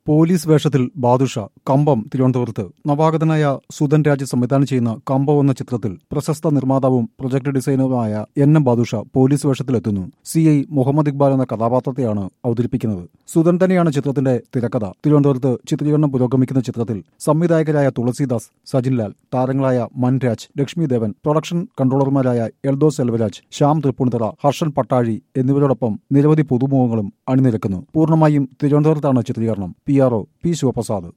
police വേഷത്തിൽ ബാദുഷ കമ്പം തിരുവനന്തപുരത്ത് നവാഗതനായ സുധൻ രാജ് സംവിധാനം ചെയ്യുന്ന കമ്പം എന്ന ചിത്രത്തിൽ പ്രശസ്ത നിർമ്മാതാവും പ്രൊജക്ട് ഡിസൈനറുമായ എൻ എം ബാദുഷ പോലീസ് വേഷത്തിലെത്തുന്നു സി ഐ മുഹമ്മദ് ഇക്ബാൽ എന്ന കഥാപാത്രത്തെയാണ് അവതരിപ്പിക്കുന്നത് സുധൻ തന്നെയാണ് ചിത്രത്തിന്റെ തിരക്കഥ തിരുവനന്തപുരത്ത് ചിത്രീകരണം പുരോഗമിക്കുന്ന ചിത്രത്തിൽ സംവിധായകരായ തുളസീദാസ് സജിൻലാൽ താരങ്ങളായ മൻരാജ് ലക്ഷ്മി ദേവൻ പ്രൊഡക്ഷൻ കൺട്രോളർമാരായ എൽദോസ് സെൽവരാജ് ശ്യാം തൃപ്പൂണിത്തറ ഹർഷൻ പട്ടാഴി എന്നിവരോടൊപ്പം നിരവധി പുതുമുഖങ്ങളും അണിനിരക്കുന്നു പൂർണ്ണമായും തിരുവനന്തപുരത്താണ് ചിത്രീകരണം P R O P Sivaprasad